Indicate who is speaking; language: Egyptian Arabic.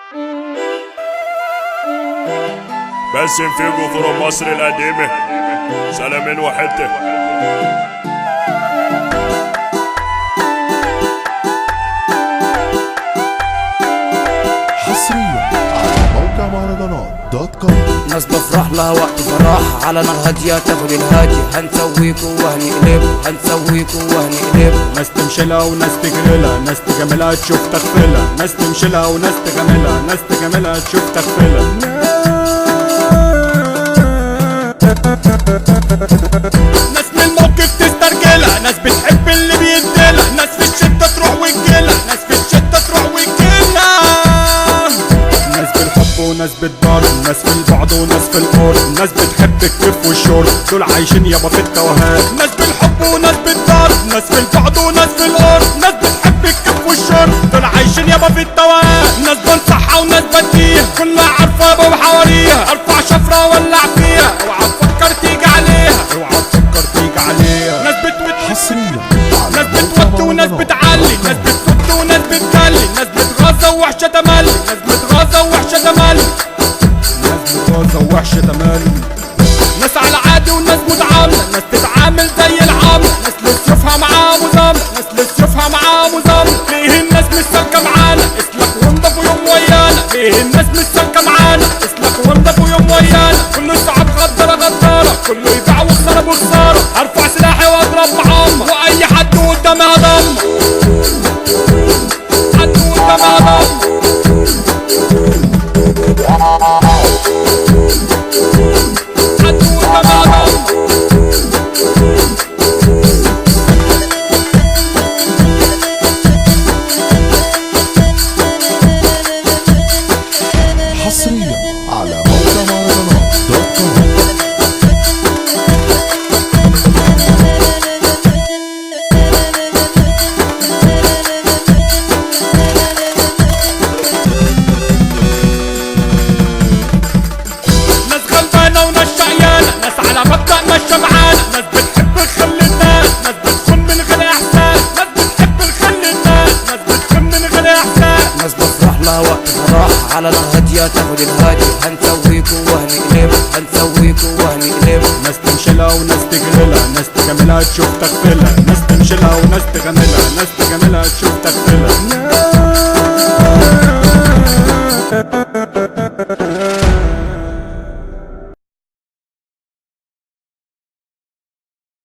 Speaker 1: باسم فيجو فروم مصر القديمة سلامين وحتة
Speaker 2: حصريا على موقع مهرجانات دوت كوم
Speaker 3: ناس بفرح لها وقت فرح على نار هادية تاخد الهادي هنسويكوا وهنقلبوا هنسويكوا وهنقلبوا
Speaker 4: ناس تمشيلها وناس تجريلها ناس تجاملها تشوف تغفلها ناس تمشيلها وناس تجاملها ناس تجاملها تشوف تغفلها ناس من الموقف تسترجلها ناس بتحب اللي بيديلها ناس في الشدة تروح وتجيلها ناس في الشدة تروح وتجيلها ناس بالحب وناس بالضرب ناس في البعد وناس في القرب ناس بتحب الكيف والشرب دول عايشين يابا في التوهان ناس بالحب وناس بالضرب ناس في البعد وناس في القرب ناس بتحب الكيف والشرب دول عايشين يابا في التوهان ناس بنصحها وناس بديها كلها عارفة يابا وحواليها ارفع شفرة ولع فيها اوعى تفكر تيجي عليها اوعى تفكر تيجي عليها ناس بتوت
Speaker 2: حصريا
Speaker 4: ناس
Speaker 2: على
Speaker 4: بتوت
Speaker 2: موقع
Speaker 4: وناس
Speaker 2: مهرجانات
Speaker 4: بتعلي ناس بتصد وناس بتجلي ناس بتغاظة ووحشة تملي ناس بتغاظة ووحشة تملي ناس بتغاظة ووحشة تملي ناس على عادي وناس متعاملة ناس تتعامل زي العاملة ناس لسيوفها معاها مزاملة ناس لسيوفها معاها مزاملة ليه الناس مش سالكة معانا اسلك وانضف ويوم ويانا ليه الناس مش سالكة معانا اسلك وانضف ويوم ويانا كله صعب غدارة غدارة كله يبيع وخسارة بخسارة ارفع سلاحي واضرب معامة واي حد قدامي هضم حد قدامي هضم حد قدامي هضم
Speaker 2: حصريا على موقع مهرجانات دوت كوم
Speaker 4: ناس غلبانة وناس شقيانة ناس على مبدأ ماشية معانا ناس بتحب الخل الناس ناس بتخون من غير إحساس ناس بتحب الخل الناس ناس بتخون من غير إحساس
Speaker 3: ناس بفرح لها وقت فرح على نار هادية تاخد الهادي هنسويكوا وهنقلبوا هنسويكوا وهنقلبوا
Speaker 4: ناس تمشيلها وناس تجريلها ناس تجاملها تشوف تغفلها ناس تمشيلها وناس تغاملها ناس تجاملها تشوف تغفلها